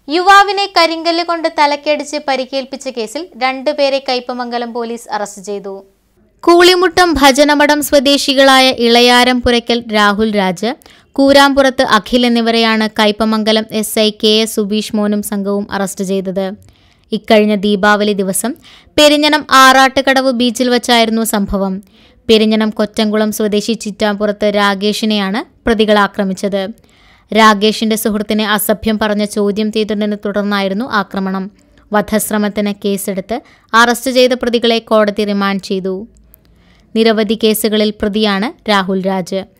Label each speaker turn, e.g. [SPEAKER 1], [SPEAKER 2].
[SPEAKER 1] യുവാവിനെ കരിങ്കല്ല് കൊണ്ട് തലക്കടിച്ച് പരിക്കേൽപ്പിച്ച കേസിൽ രണ്ടുപേരെ കയ്പമംഗലം പോലീസ് അറസ്റ്റ് ചെയ്തു കൂളിമുട്ടം ഭജനമഠം സ്വദേശികളായ ഇളയാരം പുരയ്ക്കൽ രാഹുൽ രാജ് കൂരാമ്പുറത്ത് അഖിൽ എന്നിവരെയാണ് Kaipamangalam S I K S Subeesh മോനും സംഘവും അറസ്റ്റ് ചെയ്തത് ഇക്കഴിഞ്ഞ ദീപാവലി ദിവസം പെരിഞ്ഞനം ആറാട്ടുകടവ് ബീച്ചിൽ വച്ചായിരുന്നു സംഭവം പെരിഞ്ഞനം കൊറ്റംകുളം സ്വദേശി ചിറ്റാമ്പുറത്ത് രാഗേഷിനെയാണ് പ്രതികൾ ആക്രമിച്ചത് രാഗേഷിന്റെ സുഹൃത്തിനെ അസഭ്യം പറഞ്ഞ ചോദ്യം ചെയ്തതിനെ തുടർന്നായിരുന്നു ആക്രമണം വധശ്രമത്തിന് കേസെടുത്ത് അറസ്റ്റ് ചെയ്ത പ്രതികളെ കോടതി റിമാൻഡ് ചെയ്തു നിരവധി കേസുകളിൽ പ്രതിയാണ് രാഹുൽ രാജ്